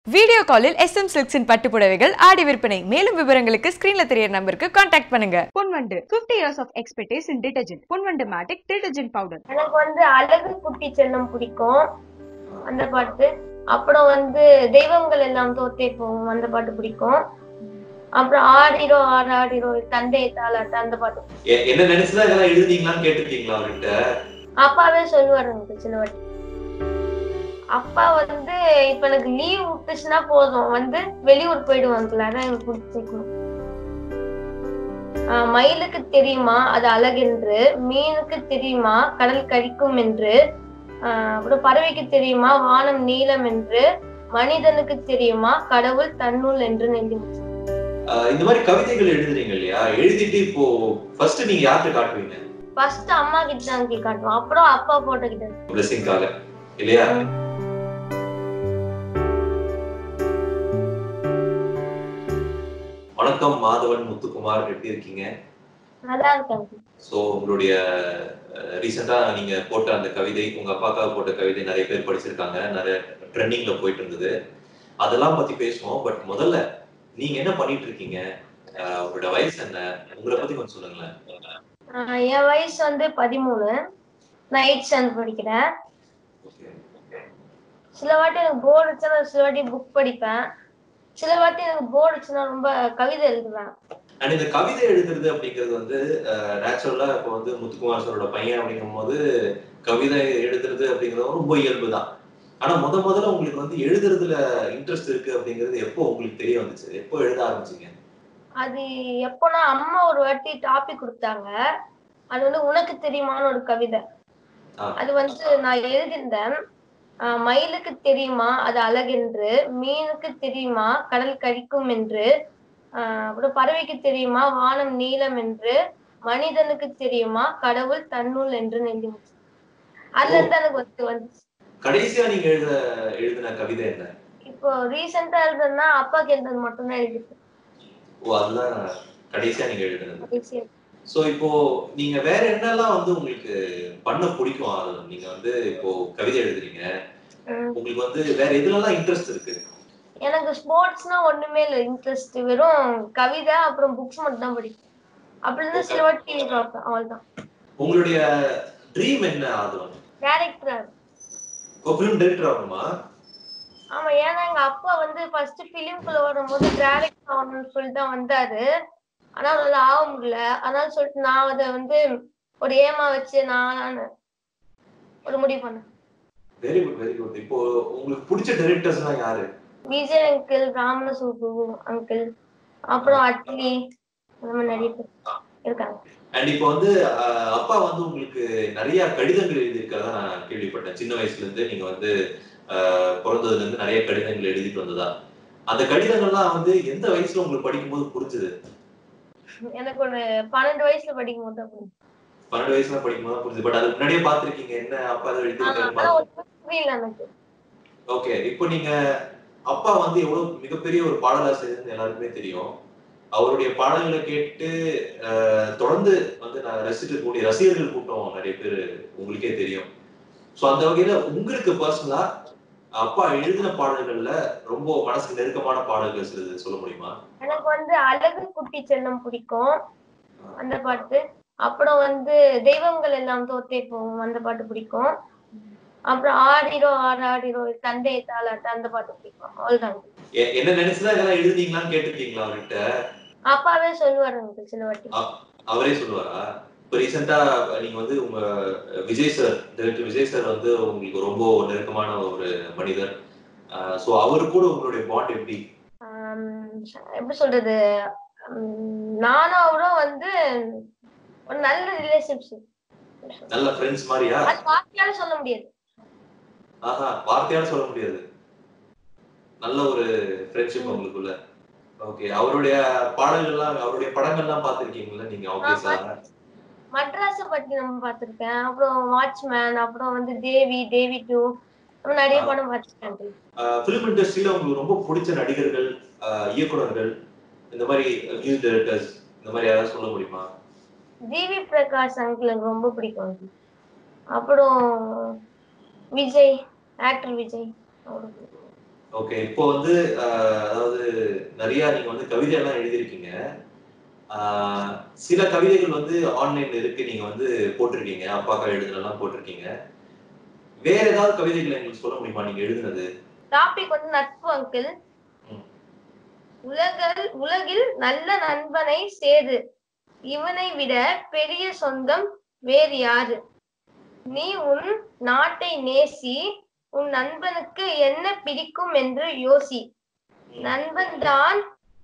Video காலில் S M சில்க்ஸின் பட்டு புடவைகள் ஆடி விற்பனை மேலும் விவரங்களுக்கு ஸ்கிரீன்ல தெரியற நம்பருக்கு கான்டாக்ட் பண்ணுங்க பொன்வண்டு 50 years of expertise in detergent பொன்வண்டு மேட்டிக் detergent powder எனக்கு வந்து அழகு குட்டி செல்லம் பிடிக்கும் அந்த பாட்டு அப்புறம் வந்து தெய்வங்கள் எல்லாம் தோத்தே போகும் அந்த பாட்டு பிடிக்கும் அப்புறம் ஆடிரோ ஆடாடிரோ தந்தை தாளாட்டு அந்த பாட்டு எ- என்ன நினைச்சுதான் இதெல்லாம் எழுதுனீங்களான்னு கேட்டிருக்கீங்களா அவர்கிட்ட அப்பாவே சொல்லுவாரு எனக்கு சில வாட்டி அப்பா வந்து இப்ப எனக்கு லீவ் விட்டுச்சுன்னா போதும் வந்து வெளியூர் போயிடுவாங்கல்ல அதான் எனக்கு பிடிச்சிருக்கும் ஆஹ் மயிலுக்கு தெரியுமா அது அழகென்று மீனுக்கு தெரியுமா கடல் கழிக்கும் என்று ஆஹ் அப்புறம் பறவைக்கு தெரியுமா வானம் நீலம் என்று மனிதனுக்கு தெரியுமா கடவுள் தன்னுள் என்று நெல்லி ஆஹ் இந்த மாதிரி கவிதைகள் எழுதுறீங்க இல்லையா எழுதிட்டு இப்போ ஃபர்ஸ்ட் நீங்க யார்கிட்ட காட்டுவீங்க ஃபர்ஸ்ட் அம்மா கிட்ட தான் காட்டுவோம் அப்புறம் அப்பா போட்ட கிட்ட பிளஸிங்காக இல்லையா ம். வணக்கம் மாதவன் முத்துக்குமார் எப்படி இருக்கீங்க நல்லா இருக்காங்க ஸோ உங்களுடைய ரீசெண்டா நீங்க போட்ட அந்த கவிதை உங்க அப்பாக்காக போட்ட கவிதை நிறைய பேர் படிச்சிருக்காங்க நிறைய ட்ரெண்டிங்ல போயிட்டு இருந்தது அதெல்லாம் பத்தி பேசுவோம் பட் முதல்ல நீங்க என்ன பண்ணிட்டு இருக்கீங்க ஆஹ் உங்களோட வயசு என்ன உங்களை பத்தி கொஞ்சம் சொல்லுங்களேன் ஆஹ் என் வயசு வந்து பதிமூணு நான் எயிட் ஸ்டாண்டர்ட் படிக்கிறேன் Okay. சில வாட்டி எனக்கு போர் அடிச்சுன்னா சில வாட்டி புக் படிப்பேன் சில வாட்டி எனக்கு போர் அடிச்சுன்னா ரொம்ப கவிதை எழுதுவேன் அண்ட் இந்த கவிதை எழுதுறது அப்படிங்கிறது வந்து நேச்சுரலா இப்போ வந்து முத்துக்குமார் சாரோட பையன் அப்படிங்கும் போது கவிதை எழுதுறது அப்படிங்கிறது ரொம்ப இயல்பு தான் ஆனா முத முதல்ல உங்களுக்கு வந்து எழுதுறதுல இன்ட்ரெஸ்ட் இருக்கு அப்படிங்கிறது எப்போ உங்களுக்கு தெரிய வந்துச்சு எப்போ எழுத ஆரம்பிச்சீங்க அது எப்போனா அம்மா ஒரு வாட்டி டாபிக் கொடுத்தாங்க அது வந்து உனக்கு தெரியுமான்னு ஒரு கவிதை ஆ. அது வந்து நான் எழுதியிருந்தேன் ஆஹ் மயிலுக்கு தெரியுமா அது அழகென்று மீனுக்கு தெரியுமா கடல் கழிக்கும் என்று ஆஹ் அப்புறம் பறவைக்கு தெரியுமா வானம் நீலம் என்று மனிதனுக்கு தெரியுமா கடவுள் தன்னுள் என்று நெல்லி அதுல இருந்து எனக்கு வந்து வந்துச்சு கடைசியா நீங்க எழுத எழுதின கவிதை என்ன இப்போ ரீசெண்டா எழுதுனா அப்பாக்கு எழுதுனது மட்டும்தான் எழுதிருக்கேன் ஓ அதுதான் கடைசியா நீங்க எழுதுனது கடைசியா. சோ இப்போ நீங்க வேற என்னெல்லாம் வந்து உங்களுக்கு பண்ண பிடிக்கும் அது நீங்க வந்து இப்போ கவிதை எழுதுறீங்க ம். உங்களுக்கு வந்து வேற எதுலலாம் இன்ட்ரெஸ்ட் இருக்கு எனக்கு ஸ்போர்ட்ஸ்னா ஒண்ணுமே இல்லை இன்ட்ரெஸ்ட் வெறும் கவிதை அப்புறம் புக்ஸ் மட்டும் தான் படிப்பேன் அப்படி இருந்து சில வாட்டி டிவி பார்ப்பேன் அவ்வளவுதான் உங்களுடைய ட்ரீம் என்ன ஆதவன் டேரக்டர் இப்போ ஃபிலிம் டைரக்டர் ஆகணுமா ஆமா ஏன்னா எங்க அப்பா வந்து ஃபர்ஸ்ட் பிலிம்குள்ள வரும்போது டேரக்டர் ஆகணும்னு சொல்லிட்டு தான் வந்தாரு ஆனா அவரால் ஆக முடியல அதனால சொல்லிட்டு நான் அதை வந்து ஒரு ஏமா வச்சு நான் ஒரு முடிவு பண்ணேன் வெரி குட் வெரி குட் இப்போ உங்களுக்கு பிடிச்ச டைரக்டர்ஸ் எல்லாம் யாரு விஜய் அங்கிள் ராமன சுப்பு அங்கிள் அப்புறம் அட்லி அந்த மாதிரி நிறைய பேர் இருக்காங்க அண்ட் இப்போ வந்து அஹ், அப்பா வந்து உங்களுக்கு நிறைய கடிதங்கள் எழுதியிருக்கிறதா நான் கேள்விப்பட்டேன் சின்ன வயசுல இருந்து நீங்க வந்து அஹ், பிறந்ததுல இருந்து நிறைய கடிதங்கள் எழுதிட்டு வந்ததா அந்த கடிதங்கள்லாம் வந்து எந்த வயசுல உங்களுக்கு படிக்கும்போது புரிஞ்சுது எனக்கு ஒரு பன்னெண்டு வயசுல படிக்கும் போது தான் புரியும். பன்னெண்டு வயசுல படிக்கும்போது தான் புரிஞ்சுது பட் அது முன்னாடியே பார்த்திருக்கீங்க என்ன அப்பா அதை ஆனா எழுதியிருக்காரு ஒரு புரியல எனக்கு ஓகே இப்போ நீங்க அப்பா வந்து எவ்வளவு மிகப்பெரிய ஒரு பாடலாசிரியர்னு எல்லாருக்குமே தெரியும் அவருடைய பாடல்களை கேட்டு அஹ், தொடர்ந்து வந்து நான் ரசிட்டு கூடிய ரசிகர்கள் கூட்டம் நிறைய பேர் உங்களுக்கே தெரியும் ஸோ அந்த வகையில உங்களுக்கு பர்சனலா அப்பா எழுதின பாடல்கள்ல ரொம்ப மனசுக்கு நெருக்கமான பாடல்கள் சிலது சொல்ல முடியுமா எனக்கு வந்து அழகு குட்டி செல்லம் பிடிக்கும் அந்த பாட்டு அப்புறம் வந்து தெய்வங்கள் எல்லாம் தோத்தே போகும் அந்த பாட்டு பிடிக்கும் அப்புறம் ஆடிரோ ஆடாடிரோ தந்தை தாளாட்டு அந்த பாட்டு பிடிக்கும் அவ்வளவுதான் எ- என்ன நினைச்சுதான் இதெல்லாம் எழுதுனீங்களான்னு கேட்டிருக்கீங்களா அவர்கிட்ட அப்பாவே சொல்லுவாரு எனக்கு சில வாட்டி அவரே சொல்லுவாரா இப்போ ரீசெண்டா நீங்க வந்து உங்க Vijay sir director Vijay sir வந்து உங்களுக்கு ரொம்ப நெருக்கமான ஒரு மனிதர் ஸோ அவரு கூட உங்களுடைய பாண்ட் எப்படி ஆம், எப்படி சொல்றது உம், நானும் அவரும் வந்து ஒரு நல்ல ரிலேஷன்ஷிப் நல்ல ஃப்ரெண்ட்ஸ் மாதிரியா அது வார்த்தையால சொல்ல முடியாது ஆஹா வார்த்தையால சொல்ல முடியாது நல்ல ஒரு ஃப்ரெண்ட்ஷிப் உங்களுக்குள்ள ஓகே அவருடைய பாடல்கள்லாம் அவருடைய படங்கள்லாம் பார்த்திருக்கீங்களா நீங்க ஆப்வியஸா மட்ராஸ பத்தி நம்ம பார்த்திருக்கேன் அப்புறம் வாட்ச்மேன் அப்புறம் வந்து தேவி தேவி டூ நிறைய படம் பார்த்திருக்கேன் ஃபிலிம் இண்டஸ்ட்ரியில உங்களுக்கு ரொம்ப பிடிச்ச நடிகர்கள் ஆஹ் இயக்குனர்கள் இந்த மாதிரி மியூசிக் டைரக்டர்ஸ் இந்த மாதிரி யாராவது சொல்ல முடியுமா ஜிவி பிரகாஷ் அங்கிள் எனக்கு ரொம்ப பிடிக்கும் அப்புறம் விஜய் ஆக்டர் விஜய் அவருக்கு ஓகே இப்போ வந்து ஆஹ், அதாவது நிறைய நீங்க வந்து கவிதை எல்லாம் எழுதியிருக்கீங்க ஆஹ், சில கவிதைகள் வந்து ஆன்லைன்ல இருக்கு நீங்க வந்து போட்டிருக்கீங்க அப்பாக்கா எழுதுனெல்லாம் போட்டிருக்கீங்க வேற ஏதாவது கவிதைகள் எங்களுக்கு சொல்ல முடியுமா நீங்க எழுதுனது டாபிக் வந்து நட்பு அங்கிள் ம். உலகில் உலகில் நல்ல நண்பனை சேரு இவனை விட பெரிய சொந்தம் வேறு யாரு நீ உன் நாட்டை நேசி உன் நண்பனுக்கு என்ன பிடிக்கும் என்று யோசி நண்பன் தான்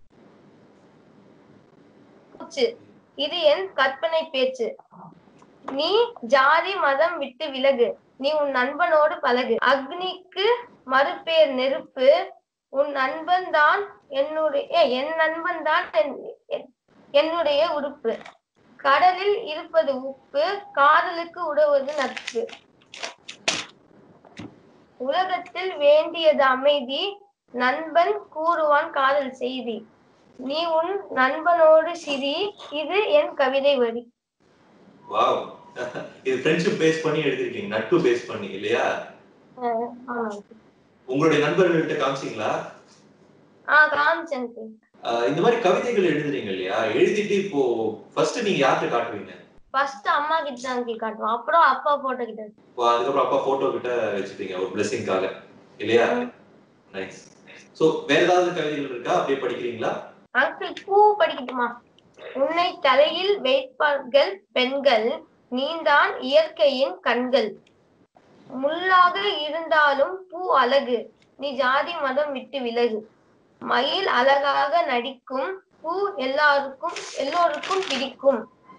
மூச்சு. இது என் கற்பனை பேச்சு நீ ஜாதி மதம் விட்டு விலகு நீ உன் நண்பனோடு பழகு அக்னிக்கு மறுபேர் நெருப்பு உன் நண்பன் தான் என்னுடைய என் நண்பன் தான் என்னுடைய உறுப்பு கடலில் இருப்பது உப்பு காதலுக்கு உதவுவது நட்பு உலகத்தில் வேண்டியது அமைதி நண்பன் கூறுவான் காதல் செய்தி நீ உன் நண்பனோடு சிரி இது என் கவிதை வரி வாவ் இது ஃப்ரெண்ட்ஷிப் பேஸ் பண்ணி எழுதிருக்கீங்க நட்பு பேஸ் பண்ணி இல்லையா ஆமாங்க உங்களுடைய நண்பர்கள்ட்ட காமிச்சீங்களா ஆஹ் காமிச்சேன் ஆஹ் இந்த மாதிரி கவிதைகள் எழுதுறீங்க இல்லையா எழுதிட்டு இப்போ ஃபர்ஸ்ட் நீங்க யார்கிட்ட காட்டுவீங்க ஃபர்ஸ்ட் அம்மா கிட்ட தான் uncle காட்டுவோம் அப்புறம் அப்பா போட்டோ கிட்ட இப்போ அதுக்கப்புறம் அப்பா போட்டோ கிட்ட வச்சுப்பீங்க ஒரு பிளெஸிங்காக இல்லையா ம். நைஸ் சோ வேற ஏதாவது கவிதைகள் இருக்கா அப்படியே படிக்கிறீங்களா அங்கிள் பூ படிக்கட்டுமா உன்னை தலையில் வைப்பார்கள் பெண்கள் நீந்தான் இயற்கையின் கண்கள் முள்ளாக இருந்தாலும் பூ அழகு நீ ஜாதி மதம் விட்டு விலகு மயில் அழகாக நடிக்கும் பூ எல்லாருக்கும் எல்லோருக்கும் பிடிக்கும்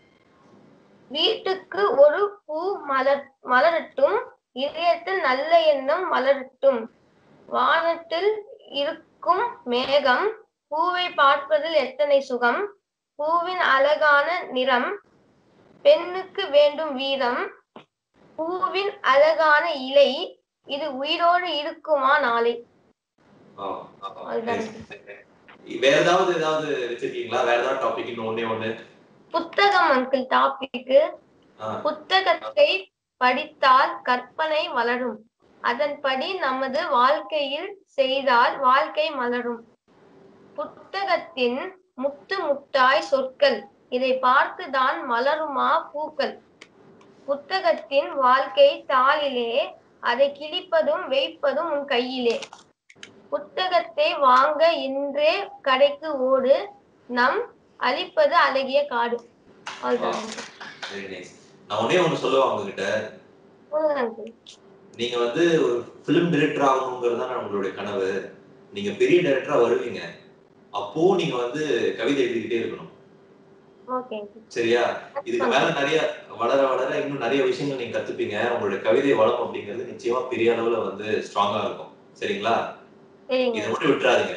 வீட்டுக்கு ஒரு பூ மலர் மலரட்டும் இதயத்தில் நல்ல எண்ணம் மலரட்டும் வானத்தில் இருக்கும் மேகம் பூவை பார்ப்பதில் எத்தனை சுகம் பூவின் அழகான நிறம் பெண்ணுக்கு வேண்டும் வீரம் பூவின் அழகான இலை இது உயிரோடு இருக்குமா நாளை ஆ, ஆ, அதுதான். nice. வேற ஏதாவது ஏதாவது வச்சிருக்கீங்களா வேற ஏதாவது டாபிக் இன்னும் ஒண்ணே ஒண்ணு புத்தகம் அங்கிள் டாபிக்கு ஆ, புத்தகத்தை படித்தால் கற்பனை வளரும் அதன்படி நமது வாழ்க்கையில் செய்தால் வாழ்க்கை மலரும் புத்தகத்தின் முத்து முத்தாய் சொற்கள் இதை பார்த்துதான் மலருமா பூக்கள் புத்தகத்தின் வாழ்க்கை தாளிலே அதை கிழிப்பதும் வைப்பதும் உன் கையிலே புத்தகத்தை வாங்க இன்றே கடைக்கு ஓடு நம் அழிப்பது அழகிய காடு அவ்வளவுதான் very nice. நான் ஒண்ணே ஒண்ணு சொல்லுவேன் உங்ககிட்ட சொல்லுங்க uncle. நீங்க வந்து ஒரு பிலிம் டைரக்டர் ஆகணுங்கிறது தான் உங்களுடைய கனவு நீங்க பெரிய டைரக்டரா வருவீங்க அப்போ நீங்க வந்து கவிதை எழுதிக்கிட்டே இருக்கணும் ஓகே uncle. சரியா இதுக்கு மேல நிறைய வளர வளர இன்னும் நிறைய விஷயங்கள் நீங்க கத்துப்பீங்க உங்களுடைய கவிதை வளம் அப்படிங்கிறது நிச்சயமா பெரிய அளவுல வந்து ஸ்ட்ராங்கா இருக்கும் சரிங்களா சரிங்க இதை மட்டும் விட்டுறாதீங்க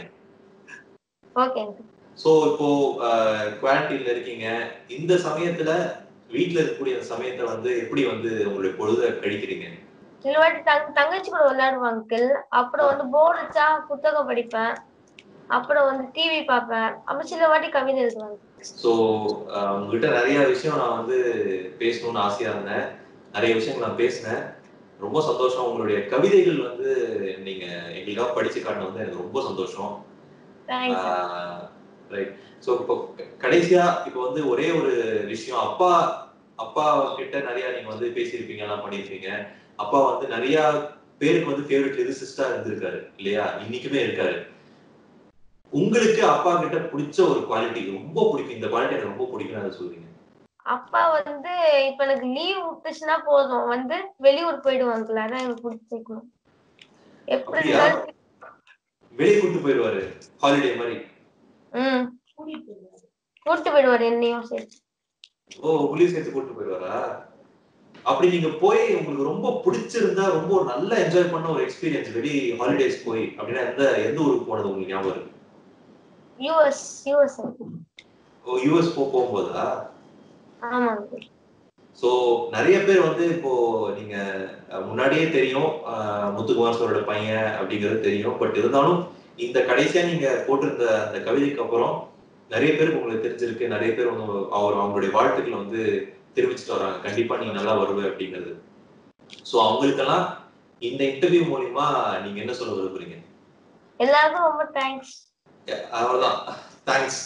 ஓகே uncle. சோ இப்போ குவாரண்டைன்ல இருக்கீங்க இந்த சமயத்துல வீட்ல இருக்கக்கூடிய அந்த சமயத்தை வந்து எப்படி வந்து உங்களுடைய பொழுத கழிக்கிறீங்க சில வாட்டி தங் தங்கச்சி கூட விளையாடுவேன் அங்கிள் அப்புறம் வந்து போர் அடிச்சா புத்தகம் படிப்பேன் அப்புறம் வந்து டிவி பார்ப்பேன் அப்புறம் சில வாட்டி கவிதை எழுதுவாங்க ஸோ உங்ககிட்ட நிறைய விஷயம் நான் வந்து பேசணும்னு ஆசையா இருந்தேன் நிறைய விஷயங்கள் நான் பேசினேன் ரொம்ப சந்தோஷம் உங்களுடைய கவிதைகள் வந்து நீங்க எங்களுக்காக படிச்சு காட்டின வந்து எனக்கு ரொம்ப சந்தோஷம் தேங்க்ஸ் ரைட் ஸோ இப்போ க- கடைசியா இப்போ வந்து ஒரே ஒரு விஷயம் அப்பா அப்பா கிட்ட நிறைய நீங்க வந்து பேசியிருப்பீங்க எல்லாம் பண்ணியிருப்பீங்க அப்பா வந்து நிறைய பேருக்கு வந்து ஃபேவரட் லிரிசிஸ்டா இருந்திருக்காரு இல்லையா இன்னைக்குமே இருக்காரு உங்களுக்கு அப்பா கிட்ட பிடிச்ச ஒரு குவாலிட்டி ரொம்ப பிடிக்கும் இந்த குவாலிட்டி எனக்கு ரொம்ப பிடிக்கும் அதை சொல்றீங்க அப்பா வந்து இப்ப எனக்கு லீவ் விட்டுச்சுன்னா போதும் வந்து வெளியூர் போயிடுவாங்கல்ல அதான் எனக்கு பிடிச்சிருக்கணும் எப்படி அப்படியா? இருந்தாலும் வெளியே கூட்டு போயிடுவாரு ஹாலிடே மாதிரி ம் கூட்டு போயிடுவாரு என்னையும் சரி ஓ புலி சேர்த்து கூட்டு போயிடுவாரா அப்படி நீங்க போய் உங்களுக்கு ரொம்ப பிடிச்சிருந்தா ரொம்ப ஒரு நல்ல என்ஜாய் பண்ண ஒரு எக்ஸ்பீரியன்ஸ் வெளி ஹாலிடேஸ் போய் அப்படின்னா எந்த எந்த ஊருக்கு போனது உங்களுக்கு ஞாபகம் இருக்கு யூஎஸ் யூஎஸ் ஓ யூஎஸ் போ போகும்போதா ஆமாங்க சோ நிறைய பேர் வந்து இப்போ நீங்க அஹ், முன்னாடியே தெரியும் அஹ், முத்துக்குமார் சாரோட பையன் அப்படிங்கிறது தெரியும் பட் இருந்தாலும் இந்த கடைசியா நீங்க போட்டிருந்த அந்த கவிதைக்கு அப்புறம் நிறைய பேருக்கு உங்களுக்கு தெரிஞ்சிருக்கு நிறைய பேர் வந்து அவர் அவங்களுடைய வாழ்த்துக்களை வந்து தெரிவிச்சுட்டு வராங்க கண்டிப்பா நீங்க நல்லா வருவ அப்படிங்கிறது சோ அவங்களுக்கெல்லாம் இந்த இன்டர்வியூ மூலியமா நீங்க என்ன சொல்ல விரும்புறீங்க எல்லாருக்கும் ரொம்ப தேங்க்ஸ் அவ்வளவுதான் thanks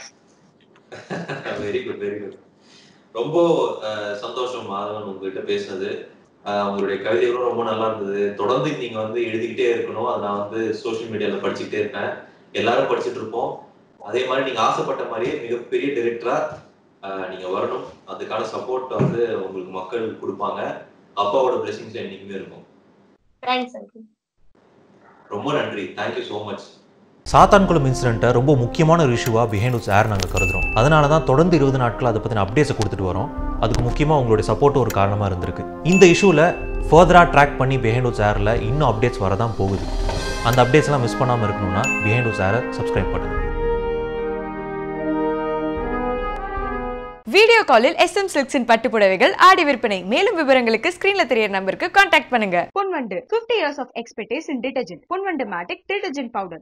very good very good ரொம்ப அஹ், சந்தோஷம் மாதவன் உங்ககிட்ட பேசினது அஹ், உங்களுடைய கவிதைகளும் ரொம்ப நல்லா இருந்தது தொடர்ந்து நீங்க வந்து எழுதிக்கிட்டே இருக்கணும் அதை நான் வந்து சோஷியல் மீடியால படிச்சுக்கிட்டே இருப்பேன் எல்லாரும் படிச்சுட்டு இருப்போம் அதே மாதிரி நீங்க ஆசைப்பட்ட மாதிரியே மிகப்பெரிய டைரக்டரா நீங்க வரணும் அதுக்கான சப்போர்ட் வந்து உங்களுக்கு மக்கள் கொடுப்பாங்க அப்பாவோட பிளெஸிங்ஸ் என்னைக்குமே இருக்கும் தேங்க்ஸ் அங்கிள் ரொம்ப நன்றி தேங்க்யூ ஸோ மச் சாத்தான்குளம் இன்சிடென்ட்டை ரொம்ப முக்கியமான ஒரு இஷ்யூவாக பிஹைண்ட் உட்ஸ் ஏர் நாங்கள் கருதுறோம் அதனால தான் தொடர்ந்து இருபது நாட்கள் அதை பற்றின அப்டேட்ஸை கொடுத்துட்டு வரோம் அதுக்கு முக்கியமாக உங்களுடைய சப்போர்ட்டும் ஒரு காரணமாக இருந்திருக்கு இந்த இஷ்யூவில் ஃபர்தராக ட்ராக் பண்ணி பிஹைண்ட் உட்ஸ் ஏரில் இன்னும் அப்டேட்ஸ் வரதான் போகுது அந்த அப்டேட்ஸ்லாம் மிஸ் பண்ணாமல் இருக்கணும்னா பிஹைண்ட் உட்ஸ் ஏரை சப்ஸ்கிரைப் பண்ணுங்கள் வீடியோ காலில் எஸ் எம் சில்க்ஸின் பட்டுப்புடவைகள் ஆடி விற்பனை மேலும் விவரங்களுக்கு ஸ்கிரீன்ல தெரியற நம்பருக்கு கான்டாக்ட் பண்ணுங்க பொன்வண்டு 50 years of expertise in detergent பொன்வண்டு மேட்டிக் detergent powder